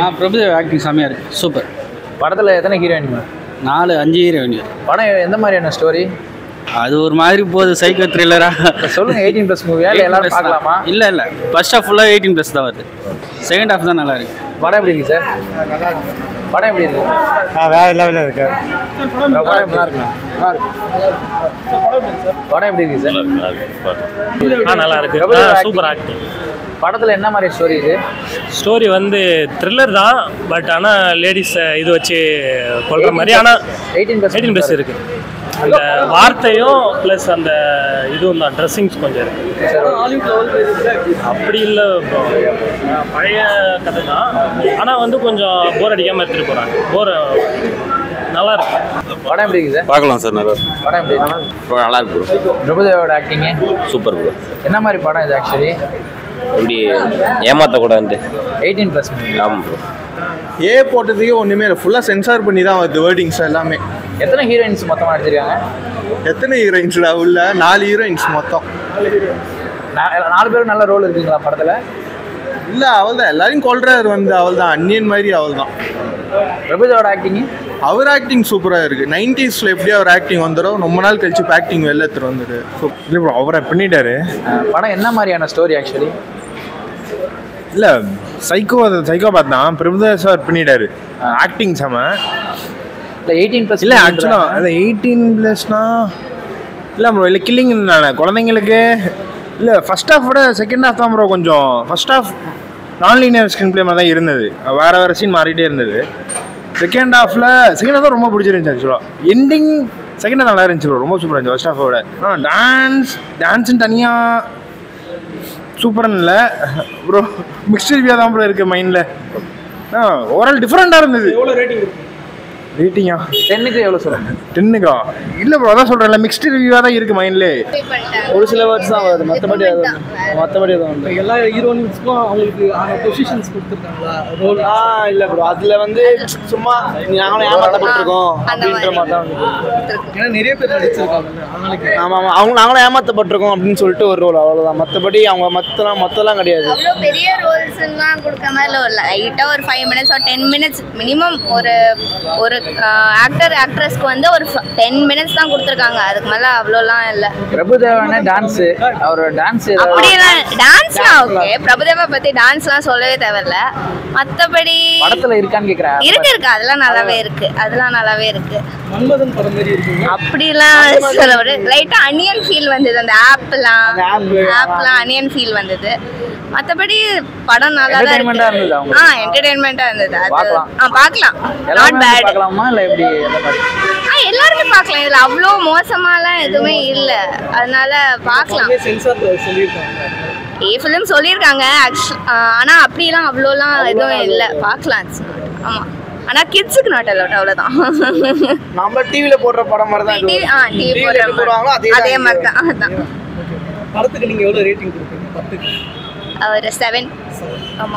ஆ Prabhudev acting செம்மையாக இருக்குது super படத்தில் எத்தனை ஹீரோயின் நாலு அஞ்சு ஹீரோயின் படம் எந்த மாதிரியான ஸ்டோரி அது ஒரு மாதிரி போகுது சைக்கோ த்ரில்லராக சொல்லுங்க எயிட்டீன் ப்ளஸ் மூவியா இல்லை எல்லாரும் பார்க்கலாமா இல்லை இல்லை ஃபர்ஸ்ட் ஹாஃப் ஃபுல்லாக எயிட்டீன் ப்ளஸ் தான் வருது செகண்ட் ஹாஃப் தான் நல்லா இருக்கு படம் எப்படி இருக்கு சார் படம் எப்படி இருக்கு வேற லெவலில் இருக்கு படம் நல்லா இருக்கு படம் எப்படி இருக்கு சார் ஆ நல்லா இருக்கு பிரபுதேவா acting. சூப்பர் ஆக்டிங் படத்தில் என்ன மாதிரி ஸ்டோரி இது ஸ்டோரி வந்து த்ரில்லர் தான் பட் ஆனால் லேடிஸ் இது வச்சு கொள்ற மாதிரி ஆனால் எயிட்டீன் ப்ளஸ் எயிட்டீன் ப்ளஸ் இருக்கு அந்த வார்த்தையும் ப்ளஸ் அந்த இதுவும் தான் ட்ரெஸ்ஸிங்ஸ் கொஞ்சம் இருக்கு அப்படி இல்லை bro. பழைய கதை தான் ஆனால் வந்து கொஞ்சம் போர் அடிக்காமல் எடுத்துகிட்டு போகிறாங்க போர் நல்லா இருக்கு படம் எப்படி இருக்கு சார் பார்க்கலாம் சார் நல்லா படம் எப்படி இருக்கு ப்ரோ நல்லா இருக்கு ப்ரோ பிரபுதேவோட ஆக்டிங்கு சூப்பர் ப்ரோ என்ன மாதிரி படம் இது ஆக்சுவலி எப்படி ஏமாற்றக்கூடாது எயிட்டீன் ப்ளஸ் மூவி ஆமாம் ப்ரோ ஏ போட்டதுக்கே ஒன்றுமே இல்லை ஃபுல்லாக சென்சார் பண்ணி தான் வருது வேர்டிங்ஸ் எல்லாமே எத்தனை ஹீரோயின்ஸ் மொத்தமாக எடுத்திருக்காங்க எத்தனை ஹீரோயின்ஸ்டா உள்ள நாலு ஹீரோயின்ஸ் மொத்தம் நா- நாலு பேரும் நல்ல ரோல் இருக்குங்களா படத்தில் இல்லை அவள் தான் எல்லாரையும் கொல்றாரு வந்து அவள் தான் அன்னியன் மாதிரி அவள் தான் பிரபுதேவோட ஆக்டிங்கு அவர் ஆக்டிங் சூப்பராக இருக்குது நைன்டிஸில் எப்படி அவர் ஆக்டிங் வந்துடும் ரொம்ப நாள் கழிச்சு இப்போ ஆக்டிங் வெளில எடுத்துட்டு வந்துரு இல்லை ப்ரோ அவரை பண்ணிட்டாரு படம் என்ன மாதிரியான ஸ்டோரி ஆக்சுவலி இல்லை சைக்கோ சைக்கோபாத் தான் பிரபுதேவ் சார் பண்ணிட்டாரு ஆக்டிங் செம இல்லை எயிட்டீன் ப்ளஸ் இல்லை ஆக்சுவலாக அது எயிட்டீன் ப்ளஸ்னா இல்லை ப்ரோ இல்லை கில்லிங் குழந்தைங்களுக்கு இல்லை ஃபர்ஸ்ட் ஹாஃப் விட செகண்ட் ஹாஃப் தான் ப்ரோ கொஞ்சம் first half non linear screenplay மாதிரி தான் இருந்தது வேறு வேறு சீன் மாறிட்டே இருந்தது செகண்ட் ஹாஃபில் செகண்ட் ஹாஃப் தான் ரொம்ப பிடிச்சிருந்துச்சு ஆக்சுவலாக எண்டிங் செகண்ட் நல்லா இருந்துச்சு ப்ரோ ரொம்ப சூப்பராக இருந்துச்சு ஃபர்ஸ்ட் ஹாஃபோட ஆ டான்ஸ் டான்ஸுன்னு தனியாக சூப்பர்னு இல்லை ப்ரோ மிக்ஸ்ட் ரிவியூ தான் ப்ரோ இருக்குது மைண்டில் ஆ ஓவரால் டிஃப்ரெண்ட்டாக இருந்தது எவ்வளோ ரேட்டிங் ரேட்டிங்கா டென்னுக்கு எவ்வளோ சொல்லுங்க டென்னுக்கா இல்லை ப்ரோ அதான் சொல்கிறேன்ல மிக்ஸ்டு ரிவ்யூவாக தான் இருக்குது மைண்ட்லே ஒரு சில வேர்ட்ஸ் தான் வருது மற்றபடி அது மற்றபடி எதுவும் இல்லை எல்லா ஹீரோயின்ஸ்க்கும் அவங்களுக்கு பொசிஷன்ஸ் கொடுத்துருக்காங்களா ரோல் ஆ இல்லை ப்ரோ அதில் வந்து சும்மா நாங்களும் ஏமாற்றப்பட்டிருக்கோம் அப்படின்ற மாதிரி தான் வந்து ஏன்னா நிறைய பேர் நடிச்சிருக்காங்க அவங்களுக்கு ஆமாம் ஆமாம் அவங்க நாங்களும் ஏமாற்றப்பட்டிருக்கோம் அப்படின்னு சொல்லிட்டு ஒரு ரோல் அவ்வளோதான் மற்றபடி அவங்க மற்றலாம் மற்றலாம் கிடையாது அவ்வளோ பெரிய ரோல்ஸ்லாம் கொடுக்க மாதிரி இல்லை லைட்டாக ஒரு ஃபைவ் மினிட்ஸ் ஒரு டென் மினிட்ஸ் மினிமம் ஒரு ஒரு ஆக்டர் ஆக்ட்ரஸ்க்கு வந்து ஒரு டென் மினிட்ஸ் தான் கொடுத்துருக்காங்க அதுக்கு மேலே அவ்வளோலாம் இல்லை பிரபுதேவான டான்ஸு அவரோட டான்ஸ் அப்படிலாம் டான்ஸ்லாம் ஓகே பிரபுதேவா பற்றி டான்ஸ்லாம் சொல்லவே தேவையில்ல மற்றபடி படத்தில் இருக்கான்னு கேட்குறேன் இருக்கு இருக்கு அதெல்லாம் நல்லாவே இருக்கு அதெல்லாம் நல்லாவே இருக்கு மன்மதன் படம் மாதிரி இருக்குங்க அப்படிலாம் சொல்ல விட லைட்டா அனியன் ஃபீல் வந்தது அந்த ஆப்லாம் ஆப்லாம் அனியன் ஃபீல் வந்தது மத்தபடி படம் நல்லா தான் Entertainment-ஆ இருக்கு இருந்ததா உங்களுக்கு? ஆ என்டர்டைன்மெண்ட்டா இருந்தது அது பார்க்கலாம். ஆ பார்க்கலாம் நாட் எல்லாமே பேட் பார்க்கலாமா இல்லை எப்படி எந்த மாதிரி ஆ எல்லாருமே பார்க்கலாம் இதுல அவ்வளோ மோசமாலாம் எதுவுமே இல்ல அதனால பார்க்கலாம் சென்சார் சொல்லியிருக்காங்க ஏ ஃபிலிம் சொல்லியிருக்காங்க ஆக்சுவல் ஆனா அப்படிலாம் அவ்வளோலாம் எதுவும் இல்லை பார்க்கலாம் it's not. ஆமா ஆனா கிட்ஸுக்கு நாட் அலவுட் அவ்வளவுதான் நம்ம டிவில போடுற படம் மாதிரி தான் டிவி ஆ டிவி போடுற போடுவாங்களோ மாதிரி. அதே மாதிரி தான் அதான் படத்துக்கு நீங்க எவ்வளவு ரேட்டிங் கொடுப்பீங்க பத்துக்கு ஒரு செவன் ஆமா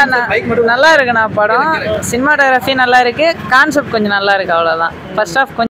நல்லா இருக்குண்ணா படம் சினிமாட்டோகிராஃபி நல்லா இருக்கு கான்செப்ட் கொஞ்சம் நல்லா இருக்கு அவ்வளோதான் ஃபர்ஸ்ட் ஆஃப் கொஞ்சம்